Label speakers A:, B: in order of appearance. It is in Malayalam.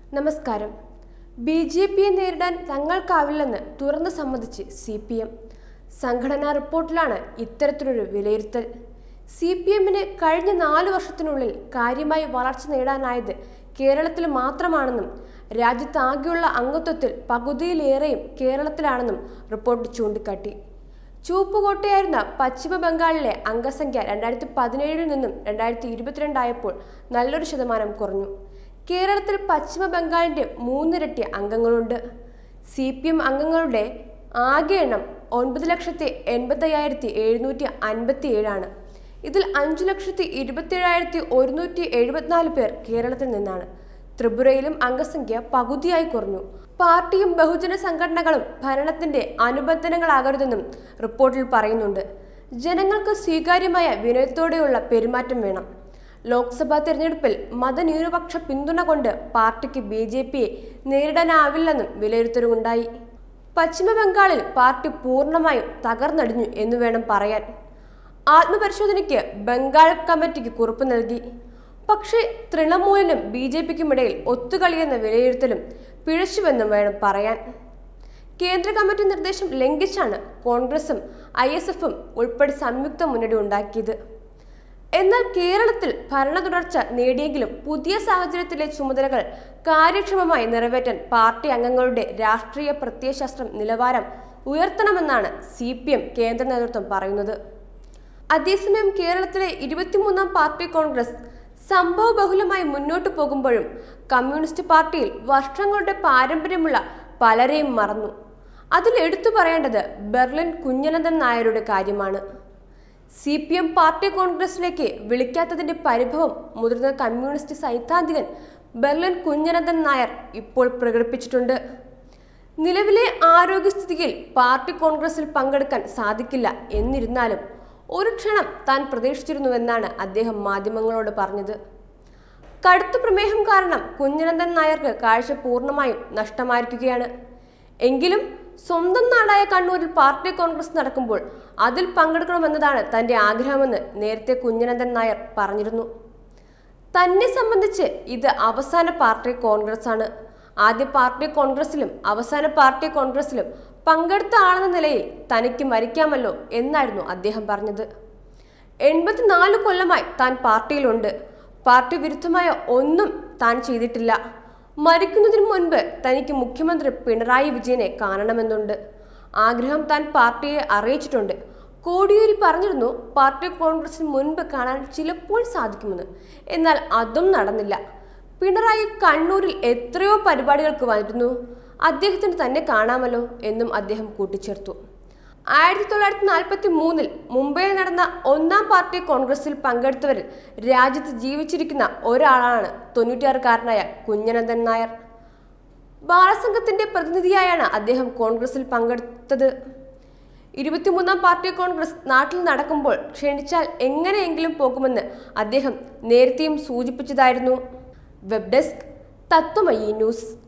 A: നമസ്കാരം ബി ജെ പിയെ നേരിടാൻ തങ്ങൾക്കാവില്ലെന്ന് തുറന്നു സമ്മതിച്ച് സി പി എം സംഘടനാ റിപ്പോർട്ടിലാണ് ഇത്തരത്തിലൊരു വിലയിരുത്തൽ സി പി എമ്മിന് കഴിഞ്ഞ നാല് വർഷത്തിനുള്ളിൽ കാര്യമായി വളർച്ച നേടാനായത് കേരളത്തിൽ മാത്രമാണെന്നും രാജ്യത്താകെയുള്ള അംഗത്വത്തിൽ പകുതിയിലേറെയും കേരളത്തിലാണെന്നും റിപ്പോർട്ട് ചൂണ്ടിക്കാട്ടി ചുവപ്പുകോട്ടയായിരുന്ന പശ്ചിമ ബംഗാളിലെ അംഗസംഖ്യ രണ്ടായിരത്തി പതിനേഴിൽ നിന്നും രണ്ടായിരത്തി ഇരുപത്തിരണ്ടായപ്പോൾ നല്ലൊരു ശതമാനം കുറഞ്ഞു കേരളത്തിൽ പശ്ചിമ ബംഗാളിന്റെ മൂന്നിരട്ടി അംഗങ്ങളുണ്ട് സി പി എം അംഗങ്ങളുടെ ആകെ എണ്ണം ഒൻപത് ലക്ഷത്തി എൺപത്തയ്യായിരത്തി എഴുന്നൂറ്റി അൻപത്തി ഏഴാണ് ഇതിൽ അഞ്ചു ലക്ഷത്തി ഇരുപത്തിയേഴായിരത്തി ഒരുന്നൂറ്റി എഴുപത്തിനാല് പേർ കേരളത്തിൽ നിന്നാണ് ത്രിപുരയിലും അംഗസംഖ്യ പകുതിയായി കുറഞ്ഞു പാർട്ടിയും ബഹുജന സംഘടനകളും ഭരണത്തിന്റെ അനുബന്ധനങ്ങളാകരുതെന്നും റിപ്പോർട്ടിൽ പറയുന്നുണ്ട് ജനങ്ങൾക്ക് സ്വീകാര്യമായ വിനയത്തോടെയുള്ള പെരുമാറ്റം വേണം ലോക്സഭാ തെരഞ്ഞെടുപ്പിൽ മതന്യൂനപക്ഷ പിന്തുണ കൊണ്ട് പാർട്ടിക്ക് ബി ജെ പിയെ നേരിടാനാവില്ലെന്നും വിലയിരുത്തലുണ്ടായി പശ്ചിമ ബംഗാളിൽ പാർട്ടി പൂർണ്ണമായും തകർന്നടിഞ്ഞു എന്ന് വേണം പറയാൻ ആത്മപരിശോധനയ്ക്ക് ബംഗാൾ കമ്മിറ്റിക്ക് കുറിപ്പ് നൽകി പക്ഷേ തൃണമൂലിനും ബി ജെ പിക്കും ഇടയിൽ ഒത്തുകളിയെന്ന വിലയിരുത്തലും പിഴച്ചുവെന്നും വേണം പറയാൻ കേന്ദ്ര കമ്മിറ്റി നിർദ്ദേശം ലംഘിച്ചാണ് കോൺഗ്രസും ഐ എസ് എഫും ഉൾപ്പെടെ സംയുക്ത മുന്നണി ഉണ്ടാക്കിയത് എന്നാൽ കേരളത്തിൽ ഭരണ തുടർച്ച നേടിയെങ്കിലും പുതിയ സാഹചര്യത്തിലെ ചുമതലകൾ കാര്യക്ഷമമായി നിറവേറ്റാൻ പാർട്ടി അംഗങ്ങളുടെ രാഷ്ട്രീയ പ്രത്യയശാസ്ത്രം നിലവാരം ഉയർത്തണമെന്നാണ് സി പി എം കേന്ദ്ര നേതൃത്വം പറയുന്നത് അതേസമയം കേരളത്തിലെ ഇരുപത്തിമൂന്നാം പാർട്ടി കോൺഗ്രസ് സംഭവബഹുലമായി മുന്നോട്ടു പോകുമ്പോഴും കമ്മ്യൂണിസ്റ്റ് പാർട്ടിയിൽ വർഷങ്ങളുടെ പാരമ്പര്യമുള്ള പലരെയും മറന്നു അതിൽ എടുത്തു പറയേണ്ടത് ബെർലിൻ കുഞ്ഞനന്ദൻ നായരുടെ കാര്യമാണ് സി പി എം പാർട്ടി കോൺഗ്രസിലേക്ക് വിളിക്കാത്തതിന്റെ പരിഭവം മുതിർന്ന കമ്മ്യൂണിസ്റ്റ് സൈദ്ധാന്തികൻ ബെർലിൻ കുഞ്ഞനന്ദൻ നായർ ഇപ്പോൾ പ്രകടിപ്പിച്ചിട്ടുണ്ട് നിലവിലെ ആരോഗ്യസ്ഥിതിയിൽ പാർട്ടി കോൺഗ്രസിൽ പങ്കെടുക്കാൻ സാധിക്കില്ല എന്നിരുന്നാലും ഒരു ക്ഷണം താൻ പ്രതീക്ഷിച്ചിരുന്നുവെന്നാണ് അദ്ദേഹം മാധ്യമങ്ങളോട് പറഞ്ഞത് കടുത്ത പ്രമേഹം കാരണം കുഞ്ഞനന്ദൻ നായർക്ക് കാഴ്ച പൂർണ്ണമായും നഷ്ടമായിരിക്കുകയാണ് എങ്കിലും സ്വന്തം നാടായ കണ്ണൂരിൽ പാർട്ടി കോൺഗ്രസ് നടക്കുമ്പോൾ അതിൽ പങ്കെടുക്കണമെന്നതാണ് തന്റെ ആഗ്രഹമെന്ന് നേരത്തെ കുഞ്ഞനന്ദൻ നായർ പറഞ്ഞിരുന്നു തന്നെ സംബന്ധിച്ച് ഇത് അവസാന പാർട്ടി കോൺഗ്രസ് ആണ് ആദ്യ പാർട്ടി കോൺഗ്രസിലും അവസാന പാർട്ടി കോൺഗ്രസിലും പങ്കെടുത്ത ആളെന്ന നിലയിൽ തനിക്ക് മരിക്കാമല്ലോ എന്നായിരുന്നു അദ്ദേഹം പറഞ്ഞത് എൺപത്തിനാല് കൊല്ലമായി താൻ പാർട്ടിയിലുണ്ട് പാർട്ടി വിരുദ്ധമായ ഒന്നും താൻ ചെയ്തിട്ടില്ല മരിക്കുന്നതിന് മുൻപ് തനിക്ക് മുഖ്യമന്ത്രി പിണറായി വിജയനെ കാണണമെന്നുണ്ട് ആഗ്രഹം താൻ പാർട്ടിയെ അറിയിച്ചിട്ടുണ്ട് കോടിയേരി പറഞ്ഞിരുന്നു പാർട്ടി കോൺഗ്രസിന് മുൻപ് കാണാൻ ചിലപ്പോൾ സാധിക്കുമെന്ന് എന്നാൽ അതും നടന്നില്ല പിണറായി കണ്ണൂരിൽ എത്രയോ പരിപാടികൾക്ക് വരുന്നു അദ്ദേഹത്തിന് തന്നെ കാണാമല്ലോ എന്നും അദ്ദേഹം കൂട്ടിച്ചേർത്തു ആയിരത്തി തൊള്ളായിരത്തി നാൽപ്പത്തി മൂന്നിൽ മുംബൈയിൽ നടന്ന ഒന്നാം പാർട്ടി കോൺഗ്രസിൽ പങ്കെടുത്തവരിൽ രാജ്യത്ത് ജീവിച്ചിരിക്കുന്ന ഒരാളാണ് തൊണ്ണൂറ്റിയാറുകാരനായ കുഞ്ഞനന്ദൻ നായർ ബാലസംഘത്തിന്റെ പ്രതിനിധിയായാണ് അദ്ദേഹം കോൺഗ്രസിൽ പങ്കെടുത്തത് ഇരുപത്തിമൂന്നാം പാർട്ടി കോൺഗ്രസ് നാട്ടിൽ നടക്കുമ്പോൾ ക്ഷണിച്ചാൽ എങ്ങനെയെങ്കിലും പോകുമെന്ന് അദ്ദേഹം നേരത്തെയും സൂചിപ്പിച്ചതായിരുന്നു വെബ് ഡെസ്ക് തത്വമയി ന്യൂസ്